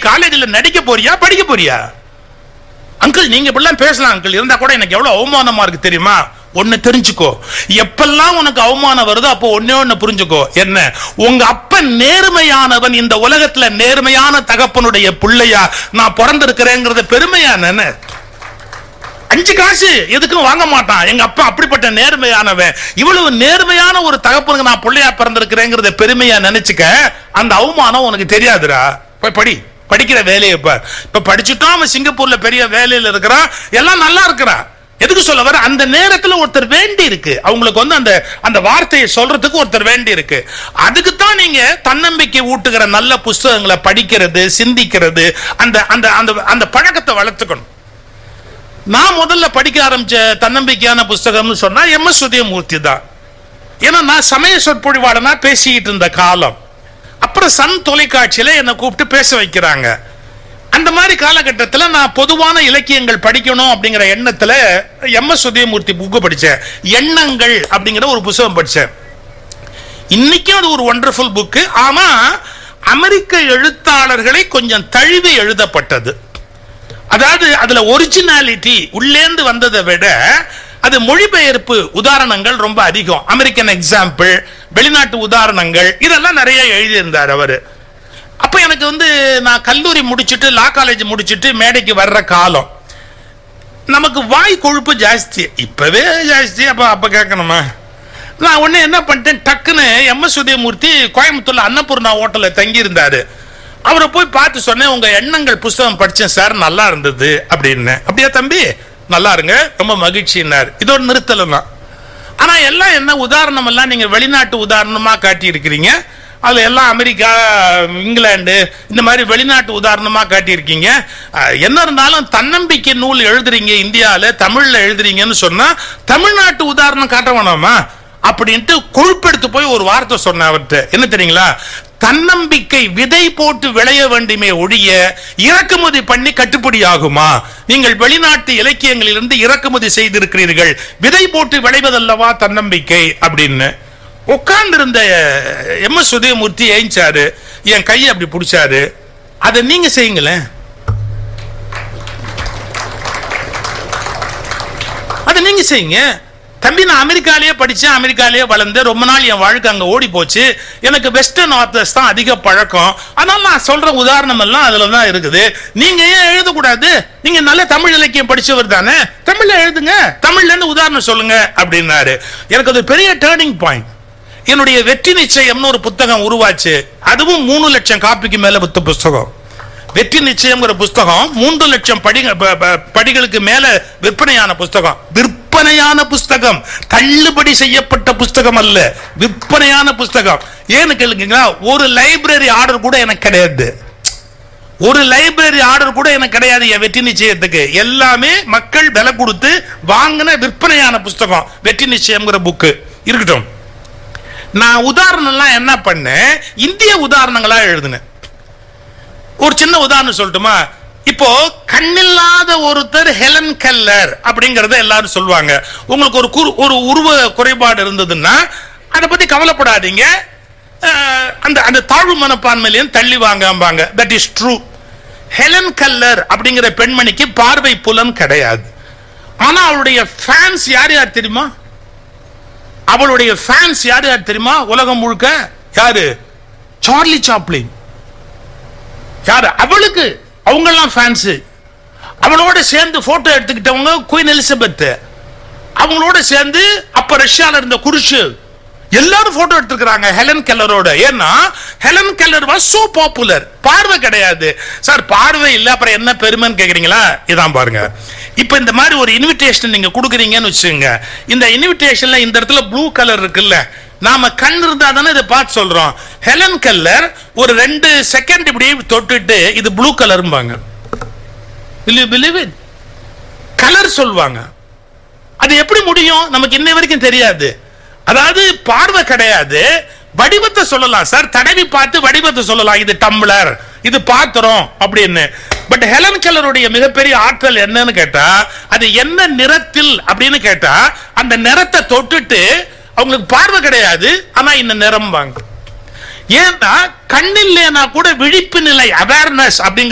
காலேஜ்ல நடிக்க போறியா படிக்க போறியா அங்கிள் நீங்க இப்படிலாம் பேசலாம் அங்கிள் இருந்தா கூட எனக்கு எவ்வளவு அவமானமா இருக்கு தெரியுமா ஒன்னு தெரிஞ்சுக்கோ எப்பெல்லாம் உனக்கு அவமானம் வருதோ அப்போ ஒன்னே ஒண்ணு புரிஞ்சுக்கோ என்ன உங்க அப்பன் நேர்மையானவன் இந்த உலகத்துல நேர்மையான தகப்பனுடைய பிள்ளையா நான் பிறந்திருக்கிறேங்கிறத பெருமையா நினை அஞ்சு காசு எதுக்கும் வாங்க மாட்டான் எங்க அப்பா அப்படிப்பட்ட நேர்மையானவன் இவ்வளவு நேர்மையான ஒரு தகப்பனுக்கு நான் பிள்ளையா பிறந்திருக்கிறேங்கிறத பெருமையா நினைச்சுக்க அந்த அவமானம் உனக்கு தெரியாதுடா போய் படி படிக்கிற வேலையை பார் இப்ப படிச்சுட்டோம் அவன் சிங்கப்பூர்ல பெரிய வேலையில இருக்கிறான் எல்லாம் நல்லா இருக்கிறான் எதுக்கு சொல்ல வர அந்த நேரத்துல ஒருத்தர் வேண்டி இருக்கு அவங்களுக்கு வந்து அந்த அந்த வார்த்தையை சொல்றதுக்கு ஒருத்தர் வேண்டி இருக்கு அதுக்கு தான் நீங்க தன்னம்பிக்கை ஊட்டுகிற நல்ல புஸ்தகங்களை படிக்கிறது சிந்திக்கிறது அந்த அந்த அந்த அந்த பழக்கத்தை வளர்த்துக்கணும் நான் முதல்ல படிக்க ஆரம்பிச்ச தன்னம்பிக்கையான புஸ்தகம்னு சொன்னா எம் எஸ் உதயமூர்த்தி தான் ஏன்னா நான் சமய சொற்பொழிவாளனா பேசிக்கிட்டு இருந்த காலம் அப்புறம் சன் தொலைக்காட்சியில என்னை கூப்பிட்டு பேச வைக்கிறாங்க அந்த மாதிரி காலகட்டத்தில் நான் பொதுவான இலக்கியங்கள் படிக்கணும் அப்படிங்கிற எண்ணத்துல எம் எஸ் உதயமூர்த்தி புக்கு படிச்சேன் எண்ணங்கள் அப்படிங்கிற ஒரு புத்தகம் படிச்சேன் இன்னைக்கும் அது ஒரு ஒண்டர்ஃபுல் புக்கு ஆனா அமெரிக்க எழுத்தாளர்களை கொஞ்சம் தழுவி எழுதப்பட்டது அதாவது அதுல ஒரிஜினாலிட்டி உள்ளேந்து வந்ததை விட அது மொழிபெயர்ப்பு உதாரணங்கள் ரொம்ப அதிகம் அமெரிக்கன் எக்ஸாம்பிள் வெளிநாட்டு உதாரணங்கள் இதெல்லாம் நிறைய எழுதியிருந்தார் அவரு அப்ப எனக்கு வந்து நான் கல்லூரி முடிச்சிட்டு லா காலேஜ் முடிச்சிட்டு மேடைக்கு வர்ற காலம் நமக்கு வாய் கொழுப்பு ஜாஸ்தி இப்பவே ஜாஸ்தி அப்ப அப்ப கேட்கணுமா நான் உடனே என்ன பண்ணிட்டேன் டக்குன்னு எம் எஸ் உதயமூர்த்தி கோயம்புத்தூர்ல அன்னபூர்ணா ஹோட்டல்ல தங்கி இருந்தாரு அவரை போய் பார்த்து சொன்னேன் உங்க எண்ணங்கள் புஸ்தகம் படிச்சேன் சார் நல்லா இருந்தது அப்படின்னு அப்படியா தம்பி நல்லா இருங்க ரொம்ப மகிழ்ச்சின்னார் இதோட நிறுத்தலாம் தான் ஆனா எல்லாம் என்ன உதாரணம் எல்லாம் நீங்க வெளிநாட்டு உதாரணமா காட்டி இருக்கிறீங்க அதுல எல்லாம் அமெரிக்கா இங்கிலாந்து இந்த மாதிரி வெளிநாட்டு உதாரணமா காட்டியிருக்கீங்க அஹ், என்ன இருந்தாலும் தன்னம்பிக்கை நூல் எழுதுறீங்க இந்தியால தமிழ்ல எழுதுறீங்கன்னு சொன்னா தமிழ்நாட்டு உதாரணம் காட்ட வேணாமா அப்படின்ட்டு கொழுப்பெடுத்து போய் ஒரு வார்த்தை சொன்னேன் அவர்கிட்ட என்ன தெரியுங்களா தன்னம்பிக்கை விதை போட்டு விளைய வேண்டுமே ஒழிய இறக்குமதி பண்ணி கட்டுப்படி ஆகுமா நீங்கள் வெளிநாட்டு இலக்கியங்களிலிருந்து இறக்குமதி செய்திருக்கிறீர்கள் விதை போட்டு விளைவதல்லவா தன்னம்பிக்கை அப்படின்னு உட்கார்ந்து இருந்த எம் எஸ் உதயமூர்த்தி ஏஞ்சாரு என் கையை அப்படி பிடிச்சாரு அதை நீங்க செய்யுங்களேன் அதை நீங்க செய்யுங்க தம்பி நான் அமெரிக்காலேயே படிச்சேன் அமெரிக்காலேயே வளர்ந்தேன் ரொம்ப நாள் என் வாழ்க்கை அங்க ஓடி போச்சு எனக்கு வெஸ்டர்ன் ஆத்தர்ஸ் தான் அதிக பழக்கம் அதனால நான் சொல்ற உதாரணம் எல்லாம் அதுல தான் இருக்குது நீங்க ஏன் எழுதக்கூடாது நீங்க நல்ல தமிழ் இலக்கியம் படிச்சவர் தானே தமிழ்ல எழுதுங்க தமிழ்ல இருந்து உதாரணம் சொல்லுங்க அப்படின்னாரு எனக்கு அது பெரிய டேர்னிங் பாயிண்ட் என்னுடைய வெற்றி நிச்சயம்னு ஒரு புத்தகம் உருவாச்சு அதுவும் மூணு லட்சம் காப்பிக்கு மேல வித்த புஸ்தகம் வெற்றி நிச்சயம்ங்கிற புஸ்தகம் மூன்று லட்சம் படி ப- ப- படிகளுக்கு மேல விற்பனையான புஸ்தகம் விற்பனையான புஸ்தகம் தள்ளுபடி செய்யப்பட்ட புஸ்தகம் அல்ல விற்பனையான புஸ்தகம் ஏன்னு கேளுங்களா ஒரு லைப்ரரி ஆர்டர் கூட எனக்கு கிடையாது ஒரு லைப்ரரி ஆர்டர் கூட எனக்கு கிடையாது என் வெற்றி நிச்சயத்துக்கு எல்லாமே மக்கள் விலை கொடுத்து வாங்கின விற்பனையான புஸ்தகம் வெற்றி நிச்சயம்ங்கிற புக்கு இருக்கட்டும் நான் உதாரணம்லாம் என்ன பண்ணேன் இந்திய உதாரணங்களா எழுதினேன் ஒரு சின்ன உதாரணம் சொல்லட்டுமா இப்போ கண்ணில்லாத ஒருத்தர் ஹெலன் கெல்லர் அப்படிங்கறத எல்லாரும் சொல்லுவாங்க உங்களுக்கு ஒரு குறு- ஒரு உருவ குறைபாடு இருந்ததுன்னா அதை பத்தி கவலைப்படாதீங்க அஹ், அந்த அந்த தாழ்வு மனப்பான்மையிலையும் தள்ளி வாங்காம்பாங்க that is true Helen Keller அப்படிங்கிற பெண்மணிக்கு பார்வை புலன் கிடையாது ஆனா அவளுடைய ஃபேன்ஸ் யார் யார் தெரியுமா அவளுடைய ஃபேன்ஸ் யார் யார் தெரியுமா உலகம் முழுக்க யாரு சார்லி சாப்ளின் யாரு அவளுக்கு அவங்க எல்லாம் ஃபேன்ஸ் அவளோட சேர்ந்து போட்டோ எடுத்துக்கிட்டவங்க குயின் எலிசபெத் அவங்களோட சேர்ந்து அப்ப ரஷ்யால இருந்த குருஷு எல்லாரும் போட்டோ எடுத்துக்கிறாங்க ஹெலன் கெல்லரோட ஏன்னா Helen Keller was so popular பார்வை கிடையாது சார் பார்வை இல்ல அப்புறம் என்ன பெருமைன்னு கேக்குறீங்களா இதான் பாருங்க இப்ப இந்த மாதிரி ஒரு இன்விடேஷன் நீங்க கொடுக்குறீங்கன்னு வச்சுங்க இந்த இன்விடேஷன்ல இந்த இடத்துல ப்ளூ கலர் இருக்குல்ல நாம கண் இருந்தா தானே இதை பார்த்து சொல்றோம் ஹெலன் கெல்லர் ஒரு ரெண்டு செகண்ட் இப்படி தொட்டுட்டு இது ப்ளூ கலர்ம்பாங்க பிலீவ் இட் கலர் சொல்லுவாங்க அது எப்படி முடியும் நமக்கு இன்னை வரைக்கும் தெரியாது அதாவது பார்வை கிடையாது வடிவத்தை சொல்லலாம் சார் தடவி பார்த்து வடிவத்தை சொல்லலாம் இது டம்ளர் இது பாத்திரம் அப்படின்னு பட் ஹெலன் கெல்லருடைய மிகப்பெரிய ஆற்றல் என்னன்னு கேட்டா அது என்ன நிறத்தில் அப்படின்னு கேட்டா அந்த நிறத்தை தொட்டுட்டு அவங்களுக்கு பார்வை கிடையாது ஆனா இந்த நிறம் வாங்க ஏன்னா கண்ணில்லைனா கூட விழிப்பு நிலை அவேர்னஸ் அப்படிங்கிற